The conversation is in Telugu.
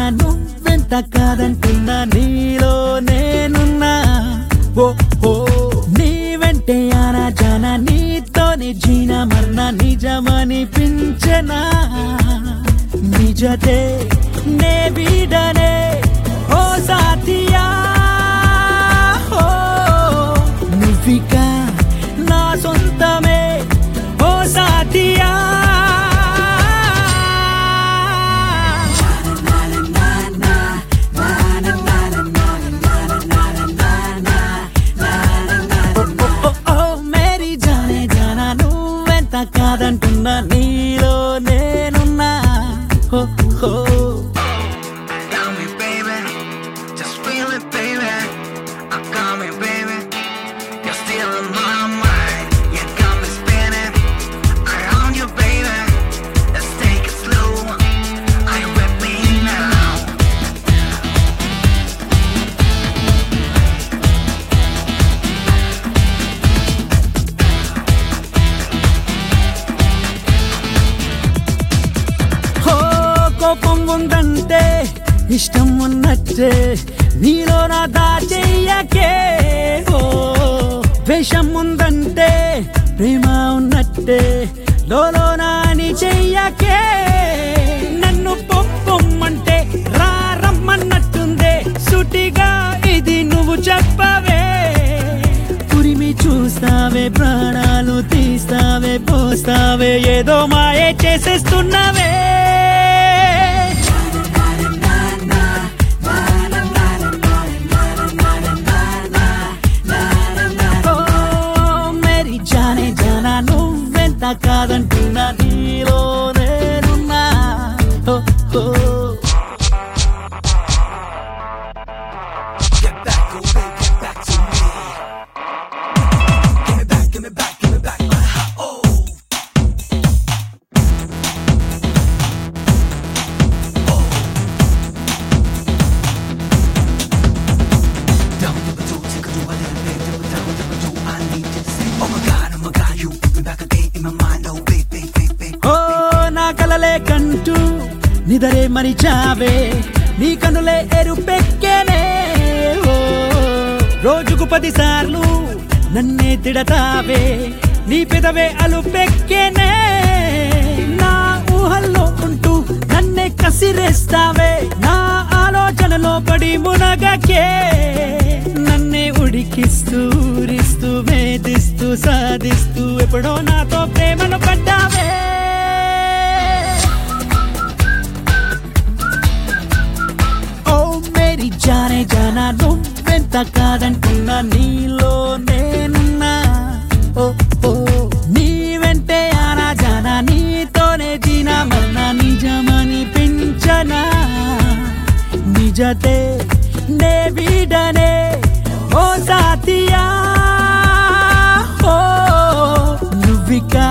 నువ్వెంత కాదంటున్నా నీలో నేనున్నా ఓ ఓ నీ వెంటే ఆనా జానా నీతోనే జీన మరణ నిజమనిపించనా నిజతే నే వీడనే ఓ సాథియా ఓ నువ్విక నా సొంతమే ఓ సాథియా ఓ, ఓ, మేరీ జానే జానా నువ్వెంత కాదంటున్నా నీలో నేనున్నా హో హో Got me, baby. Just feel it, baby. I got me, baby. You're still in my mind. You got me spinning around you, baby. Let's take it slow. Are you with me now? హో కోపం ఉందంటే ఇష్టం ఉన్నట్టే నీలో నా దాచెయ్యకే ఓ ద్వేషం ఉందంటే ప్రేమ ఉన్నట్టే లోలో నాని చెయ్యకే నన్ను పొమ్మంటే రా రమ్మన్నట్టుందే సుటిగా ఇది నువ్వు చెప్పవే పురిమి చూస్తావే ప్రాణాలు తీస్తావే పోస్తావే ఏదో మాయే చేసేస్తున్నావే ఓ, మేరీ జానే జానా నువ్వెంత కాదంటున్నా నీలో నేనున్నా ఓ, ఓ. Get back, oh baby, get back to me. Give me back, give me back, give me back my heart. Oh. Down to the two, take a do a little bit, do it down to the two. I need you to say, oh my God, oh my God, you bring me back again in my mind, oh baby, baby. ఓ నా కలలే కంటూ నిదరే మరిచావే నీ కనులే ఎరుపెక్కేనే ఓ రోజుకు పది సార్లు నన్నే తిడతావే నీ పెదవే అలుపెక్కేనే నా ఊహల్లో ఉంటూ నన్నే కసిరేస్తావే నా ఆలోచనలో పడి మునగకే నన్నే ఉడికిస్తూ ఊరిస్తూ వేధిస్తూ సాధిస్తూ ఎప్పుడో నాతో ప్రేమను పడ్డావే ఓ మేరీ జానే జానా నువ్వెంత కాదంటున్నా నీలో నేనున్నా ఓ ఓ నీ వెంటే ఆనా జానా నీతోనే జీనా మరణ నిజమని పించనా నిజతే నే వీడనే ఓ సాథియా ఓ నువ్విక